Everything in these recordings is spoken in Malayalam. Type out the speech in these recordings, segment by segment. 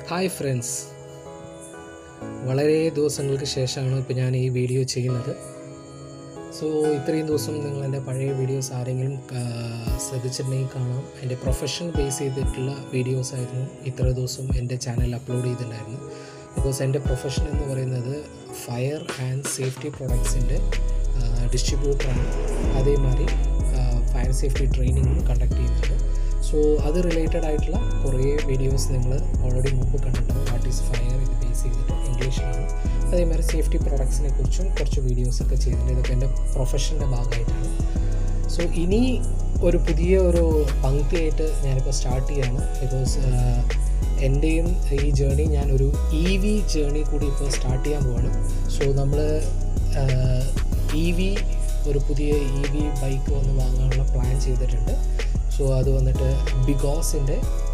ഹായ് ഫ്രണ്ട്സ് വളരെ ദിവസങ്ങൾക്ക് ശേഷമാണ് ഇപ്പോൾ ഞാൻ ഈ വീഡിയോ ചെയ്യുന്നത് സോ ഇത്രയും ദിവസം നിങ്ങൾ എൻ്റെ പഴയ വീഡിയോസ് ആരെങ്കിലും ആ, ശ്രദ്ധിച്ചിട്ടുണ്ടെങ്കിൽ കാണാം എൻ്റെ പ്രൊഫഷൻ ബേസ് ചെയ്തിട്ടുള്ള വീഡിയോസ് ആയിരുന്നു ഇത്ര ദിവസം എൻ്റെ ചാനലിൽ അപ്ലോഡ് ചെയ്തിട്ടുണ്ടായിരുന്നു ബിക്കോസ് എൻ്റെ പ്രൊഫഷൻ എന്ന് പറയുന്നത് ഫയർ ആൻഡ് സേഫ്റ്റി പ്രൊഡക്ട്സിൻ്റെ ഡിസ്ട്രിബ്യൂട്ടറാണ് അതേമാതിരി ഫയർ സേഫ്റ്റി ട്രെയിനിങ്ങും കണ്ടക്ട് ചെയ്യുന്നുണ്ട് സോ അത് റിലേറ്റഡ് ആയിട്ടുള്ള കുറേ വീഡിയോസ് നിങ്ങൾ ഓൾറെഡി മുമ്പ് കണ്ടിട്ടുണ്ട് വാട്ട് ഈസ് ഫയർ ഇത് ബേസ് ചെയ്തിട്ട് ഇംഗ്ലീഷിലാണ് അതേമാതിരി സേഫ്റ്റി പ്രോഡക്ട്സിനെ കുറിച്ചും കുറച്ച് വീഡിയോസൊക്കെ ചെയ്തിട്ടുണ്ട് ഇതൊക്കെ എൻ്റെ പ്രൊഫഷൻ്റെ ഭാഗമായിട്ടാണ് സോ ഇനി ഒരു പുതിയ ഒരു പങ്ക്തിയായിട്ട് ഞാനിപ്പോൾ സ്റ്റാർട്ട് ചെയ്യാണ് ബിക്കോസ് എൻ്റെയും ഈ ജേണി ഞാനൊരു ഇ വി ജേണി കൂടി ഇപ്പോൾ സ്റ്റാർട്ട് ചെയ്യാൻ പോവാണ് സോ നമ്മൾ ഇ വി ഒരു പുതിയ ഇ വി ബൈക്ക് വന്ന് വാങ്ങാനുള്ള പ്ലാൻ ചെയ്തിട്ടുണ്ട് സോ അത് വന്നിട്ട് ബിഗോസിൻ്റെ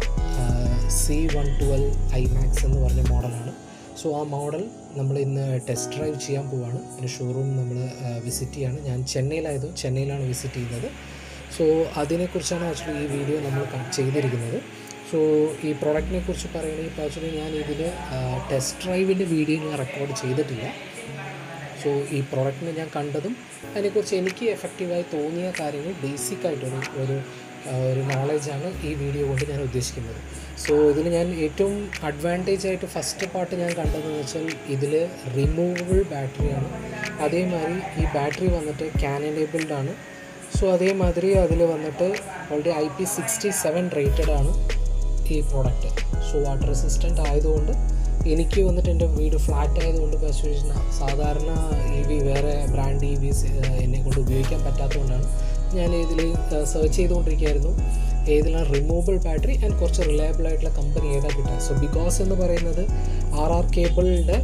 C one twelve I max എന്ന് പറഞ്ഞ മോഡലാണ് സോ ആ മോഡൽ നമ്മൾ ഇന്ന് ടെസ്റ്റ് ഡ്രൈവ് ചെയ്യാൻ പോവാണ് അതിൻ്റെ ഷോറൂം നമ്മൾ വിസിറ്റ് ചെയ്യാണ് ഞാൻ ചെന്നൈയിലായത് ചെന്നൈയിലാണ് വിസിറ്റ് ചെയ്യുന്നത് സോ അതിനെക്കുറിച്ചാണ് ആക്ച്വലി ഈ വീഡിയോ നമ്മൾ ക- ചെയ്തിരിക്കുന്നത് സോ ഈ പ്രോഡക്റ്റിനെ കുറിച്ച് പറയുകയാണെങ്കിൽ ഇപ്പോൾ ആക്ച്വലി ഞാൻ ഇതിൽ ടെസ്റ്റ് ഡ്രൈവിൻ്റെ വീഡിയോ ഞാൻ റെക്കോർഡ് ചെയ്തിട്ടില്ല സോ ഈ പ്രോഡക്റ്റിനെ ഞാൻ കണ്ടതും അതിനെക്കുറിച്ച് എനിക്ക് എഫക്റ്റീവായി തോന്നിയ കാര്യങ്ങൾ ബേസിക് ആയിട്ടൊരു ഒരു ആ, ഒരു നോളജാണ് ഈ വീഡിയോ കൊണ്ട് ഞാൻ ഉദ്ദേശിക്കുന്നത് സോ ഇതിൽ ഞാൻ ഏറ്റവും അഡ്വാൻറ്റേജ് ആയിട്ട് ഫസ്റ്റ് പാർട്ട് ഞാൻ കണ്ടതെന്ന് വെച്ചാൽ ഇതിൽ റിമൂവബിൾ ബാറ്ററിയാണ് അതേമാതിരി ഈ ബാറ്ററി വന്നിട്ട് ക്യാൻ എനേബിൾഡ് ആണ് സോ അതേമാതിരി അതിൽ വന്നിട്ട് already I P sixty seven rated ആണ് ഈ പ്രോഡക്റ്റ് സോ വാട്ടർ റെസിസ്റ്റൻ്റ് ആയതുകൊണ്ട് എനിക്ക് വന്നിട്ട് എൻ്റെ വീട് ഫ്ലാറ്റ് ആയതുകൊണ്ട് പെർസുവേഷൻ സാധാരണ ഇ വി വേറെ ബ്രാൻഡ് ഇ വിസ് എന്നെ കൊണ്ട് ഉപയോഗിക്കാൻ പറ്റാത്തതുകൊണ്ടാണ് ഞാൻ ഇതിൽ സെർച്ച് ചെയ്തുകൊണ്ടിരിക്കുകയായിരുന്നു ഏതിലാണ് റിമൂവബിൾ ബാറ്ററി ആൻഡ് കുറച്ച് റിലയബിൾ ആയിട്ടുള്ള കമ്പനി ഏതാ കിട്ടുക സോ ബിക്കോസ് എന്ന് പറയുന്നത് ആർ ആർ കേബിളിൻ്റെ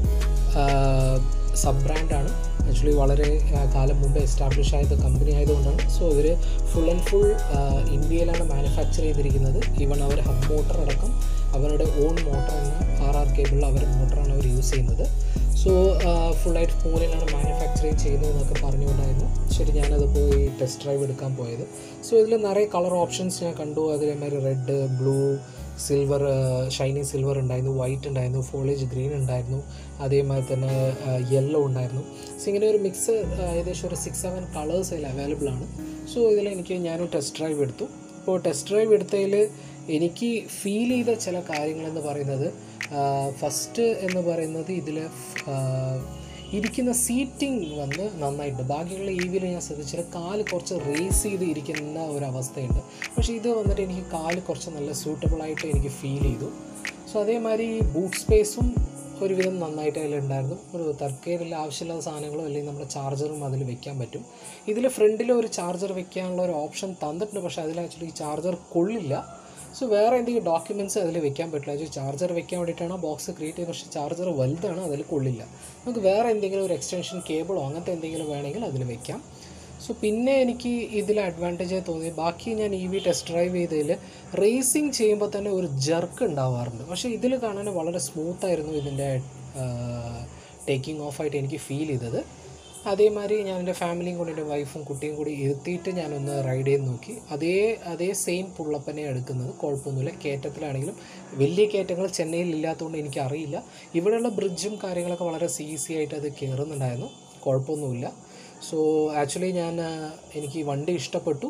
സബ് ബ്രാൻഡാണ് ആക്ച്വലി വളരെ ആ, കാലം മുമ്പ് എസ്റ്റാബ്ലിഷ് ആയത് കമ്പനി ആയതുകൊണ്ടാണ് സോ ഇവർ ഫുൾ ആൻഡ് ഫുൾ ഇന്ത്യയിലാണ് മാനുഫാക്ചർ ചെയ്തിരിക്കുന്നത് ഈവൺ അവർ ഹബ് മോട്ടർ അടക്കം അവരുടെ ഓൺ മോട്ടർ എന്ന ആർ ആർ കേബിളിൽ അവരുടെ മോട്ടറാണ് അവർ യൂസ് ചെയ്യുന്നത് സോ ഫുള്ളായിട്ട് പൂനെയിലാണ് മാനുഫാക്ചറിങ് ചെയ്യുന്നത് എന്നൊക്കെ പറഞ്ഞുകൊണ്ടായിരുന്നു ശരി ഞാനത് പോയി ടെസ്റ്റ് ഡ്രൈവ് എടുക്കാൻ പോയത് സോ ഇതിൽ നിറയെ കളർ ഓപ്ഷൻസ് ഞാൻ കണ്ടു അതേമാതിരി red blue silver shiny silver ഉണ്ടായിരുന്നു വൈറ്റ് ഉണ്ടായിരുന്നു ഫോളേജ് ഗ്രീൻ ഉണ്ടായിരുന്നു അതേമാതിരി തന്നെ യെല്ലോ ഉണ്ടായിരുന്നു സോ ഇങ്ങനെ ഒരു മിക്സ് ഏകദേശം ഒരു സിക്സ് സെവൻ കളേഴ്സ് അതിൽ അവൈലബിൾ ആണ് സോ ഇതിൽ എനിക്ക് ഞാനൊരു ടെസ്റ്റ് ഡ്രൈവ് എടുത്തു ഇപ്പോൾ ടെസ്റ്റ് ഡ്രൈവ് എടുത്തതിൽ എനിക്ക് ഫീൽ ചെയ്ത ചില കാര്യങ്ങളെന്ന് പറയുന്നത് ഫസ്റ്റ് എന്ന് പറയുന്നത് ഇതിൽ ഇരിക്കുന്ന സീറ്റിംഗ് വന്ന് നന്നായിട്ട് ബാക്കിയുള്ള ഈ വിയിൽ ഞാൻ ശ്രദ്ധിച്ചാൽ കാല് കുറച്ച് റേസ് ചെയ്ത് ഇരിക്കുന്ന ഒരു അവസ്ഥയുണ്ട് പക്ഷേ ഇത് വന്നിട്ട് എനിക്ക് കാല് കുറച്ച് നല്ല സൂട്ടബിളായിട്ട് എനിക്ക് ഫീൽ ചെയ്തു സോ അതേമാതിരി ബൂട്ട് സ്പേസും ഒരുവിധം നന്നായിട്ട് അതിലുണ്ടായിരുന്നു ഒരു തർക്കയിലുള്ള ആവശ്യമില്ലാത്ത സാധനങ്ങളോ അല്ലെങ്കിൽ നമ്മുടെ ചാർജറും അതിൽ വെക്കാൻ പറ്റും ഇതിൽ ഫ്രണ്ടിൽ ഒരു ചാർജർ വെക്കാനുള്ള ഒരു ഓപ്ഷൻ തന്നിട്ടുണ്ട് പക്ഷേ അതിൽ ആക്ച്വലി ചാർജർ കൊള്ളില്ല സോ വേറെ എന്തെങ്കിലും ഡോക്യുമെൻറ്റ്സ് അതിൽ വെക്കാൻ പറ്റില്ല അത് ചാർജർ വെക്കാൻ വേണ്ടിയിട്ടാണ് ബോക്സ് ക്രിയേറ്റ് ചെയ്തത് പക്ഷേ ചാർജർ വലുതാണ് അതിൽ കൊള്ളില്ല നമുക്ക് വേറെ എന്തെങ്കിലും ഒരു എക്സ്റ്റൻഷൻ കേബിളോ അങ്ങനത്തെ എന്തെങ്കിലും വേണമെങ്കിൽ അതിൽ വെക്കാം സോ പിന്നെ എനിക്ക് ഇതിൽ അഡ്വാൻറ്റേജ് തോന്നി ബാക്കി ഞാൻ ഇ വി ടെസ്റ്റ് ഡ്രൈവ് ചെയ്തതിൽ റേസിങ് ചെയ്യുമ്പോൾ തന്നെ ഒരു ജർക്ക് ഉണ്ടാവാറുണ്ട് പക്ഷേ ഇതിൽ കാണാൻ വളരെ സ്മൂത്ത് ആയിരുന്നു ഇതിൻ്റെ ടേക്കിംഗ് ഓഫ് ആയിട്ട് എനിക്ക് ഫീൽ ചെയ്തത് അതേമാതിരി ഞാൻ എൻ്റെ ഫാമിലിയും കൂടി എൻ്റെ വൈഫും കുട്ടിയും കൂടി ഇരുത്തിയിട്ട് ഞാനൊന്ന് റൈഡ് ചെയ്ത് നോക്കി അതേ അതേ സെയിം പുള്ളപ്പനെ എടുക്കുന്നത് കുഴപ്പമൊന്നുമില്ല കയറ്റത്തിലാണെങ്കിലും വലിയ കയറ്റങ്ങൾ ചെന്നൈയിൽ ഇല്ലാത്തതുകൊണ്ട് എനിക്കറിയില്ല ഇവിടെയുള്ള ബ്രിഡ്ജും കാര്യങ്ങളൊക്കെ വളരെ ഈസി ആയിട്ട് അത് കയറുന്നുണ്ടായിരുന്നു കുഴപ്പമൊന്നുമില്ല സോ ആക്ച്വലി ഞാൻ ആ, എനിക്ക് ഈ വണ്ടി ഇഷ്ടപ്പെട്ടു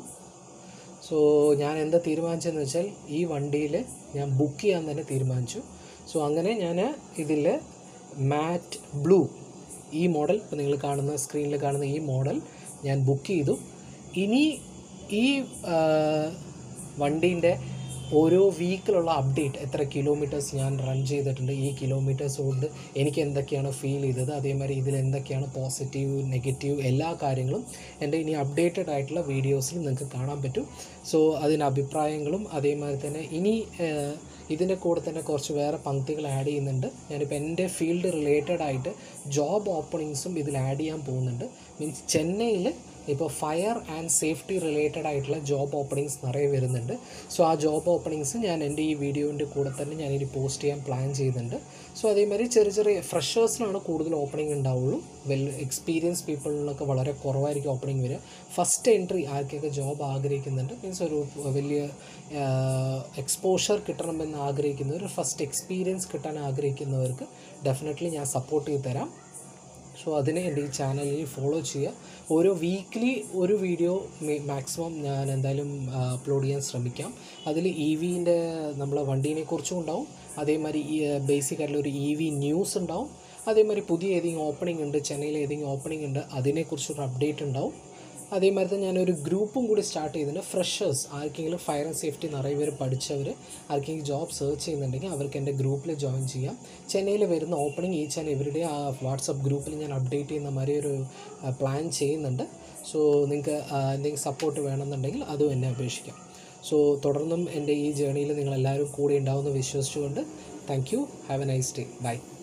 സോ ഞാൻ എന്താ തീരുമാനിച്ചതെന്ന് വെച്ചാൽ ഈ വണ്ടിയിൽ ഞാൻ ബുക്ക് ചെയ്യാൻ തന്നെ തീരുമാനിച്ചു സോ അങ്ങനെ ഞാൻ ഇതിൽ മാറ്റ് ബ്ലൂ ഈ മോഡൽ ഇപ്പോൾ നിങ്ങൾ കാണുന്ന സ്ക്രീനിൽ കാണുന്ന ഈ മോഡൽ ഞാൻ ബുക്ക് ചെയ്തു ഇനി ഈ വണ്ടീൻ്റെ ഓരോ വീക്കിലുള്ള അപ്ഡേറ്റ് എത്ര കിലോമീറ്റേഴ്സ് ഞാൻ റൺ ചെയ്തിട്ടുണ്ട് ഈ കിലോമീറ്റേഴ്സ് കൊണ്ട് എനിക്ക് എന്തൊക്കെയാണ് ഫീൽ ചെയ്തത് അതേമാതിരി ഇതിൽ എന്തൊക്കെയാണ് പോസിറ്റീവ് നെഗറ്റീവ് എല്ലാ കാര്യങ്ങളും എൻ്റെ ഇനി അപ്ഡേറ്റഡ് ആയിട്ടുള്ള വീഡിയോസിൽ നിങ്ങൾക്ക് കാണാൻ പറ്റും സോ അതിൻ്റെ അഭിപ്രായങ്ങളും അതേമാതിരി തന്നെ ഇനി ഏഹ്, ഇതിൻ്റെ കൂടെ തന്നെ കുറച്ച് വേറെ പങ്ക്തികൾ ആഡ് ചെയ്യുന്നുണ്ട് ഞാനിപ്പോൾ എൻ്റെ ഫീൽഡ് റിലേറ്റഡ് ആയിട്ട് ജോബ് ഓപ്പണിങ്സും ഇതിൽ ആഡ് ചെയ്യാൻ പോകുന്നുണ്ട് മീൻസ് ചെന്നൈയിൽ ഇപ്പോൾ ഫയർ ആൻഡ് സേഫ്റ്റി റിലേറ്റഡ് ആയിട്ടുള്ള ജോബ് ഓപ്പണിങ്സ് നിറയെ വരുന്നുണ്ട് സോ ആ ജോബ് ഓപ്പണിങ്സ് ഞാൻ എൻ്റെ ഈ വീഡിയോൻ്റെ കൂടെ തന്നെ ഞാനിനി പോസ്റ്റ് ചെയ്യാൻ പ്ലാൻ ചെയ്യുന്നുണ്ട് സോ അതേമാതിരി ചെറിയ ചെറിയ ഫ്രഷേഴ്സിനാണ് കൂടുതൽ ഓപ്പണിംഗ് ഉണ്ടാവുള്ളൂ വെൽ എക്സ്പീരിയൻസ് പീപ്പിളിനൊക്കെ വളരെ കുറവായിരിക്കും ഓപ്പണിംഗ് വരിക ഫസ്റ്റ് എൻട്രി ആർക്കൊക്കെ ജോബ് ആഗ്രഹിക്കുന്നുണ്ട് മീൻസ് ഒരു വലിയ എക്സ്പോഷർ കിട്ടണമെന്ന് ആഗ്രഹിക്കുന്നവർ ഫസ്റ്റ് എക്സ്പീരിയൻസ് കിട്ടാൻ ആഗ്രഹിക്കുന്നവർക്ക് ഡെഫിനറ്റ്ലി ഞാൻ സപ്പോർട്ട് ചെയ്ത് തരാം സോ അതിന് എൻ്റെ ഈ ചാനലിൽ ഫോളോ ചെയ്യുക ഓരോ വീക്ക്ലി ഒരു വീഡിയോ മാക്സിമം ഞാൻ എന്തായാലും അപ്ലോഡ് ചെയ്യാൻ ശ്രമിക്കാം അതിൽ ഇ വിൻ്റെ നമ്മളെ വണ്ടീനെ കുറിച്ചും ഉണ്ടാവും അതേമാതിരി ഈ ബേസിക് ആയിട്ടുള്ള ഒരു ഇ വി ന്യൂസ് ഉണ്ടാവും അതേമാതിരി പുതിയ ഏതെങ്കിലും ഓപ്പണിംഗ് ഉണ്ട് ചെന്നൈയിൽ ഏതെങ്കിലും ഓപ്പണിംഗ് ഉണ്ട് അതിനെക്കുറിച്ചൊരു അപ്ഡേറ്റ് ഉണ്ടാവും അതേമാതിരി തന്നെ ഞാനൊരു ഗ്രൂപ്പും കൂടി സ്റ്റാർട്ട് ചെയ്തിട്ടുണ്ട് ഫ്രഷേഴ്സ് ആർക്കെങ്കിലും ഫയർ ആൻഡ് സേഫ്റ്റി നിറയെ പേര് പഠിച്ചവർ ആർക്കെങ്കിലും ജോബ് സെർച്ച് ചെയ്യുന്നുണ്ടെങ്കിൽ അവർക്ക് എൻ്റെ ഗ്രൂപ്പിൽ ജോയിൻ ചെയ്യാം ചെന്നൈയിൽ വരുന്ന ഓപ്പണിംഗ് ഈച്ച് ആൻഡ് എവറിഡേ ആ വാട്സപ്പ് ഗ്രൂപ്പിൽ ഞാൻ അപ്ഡേറ്റ് ചെയ്യുന്ന മാതിരി ഒരു പ്ലാൻ ചെയ്യുന്നുണ്ട് സോ നിങ്ങൾക്ക് എന്തെങ്കിലും സപ്പോർട്ട് വേണമെന്നുണ്ടെങ്കിൽ അതും എന്നെ അപേക്ഷിക്കാം സോ തുടർന്നും എൻ്റെ ഈ ജേണിയിൽ നിങ്ങളെല്ലാവരും കൂടെ ഉണ്ടാവുമെന്ന് വിശ്വസിച്ചുകൊണ്ട് thank you have a nice day by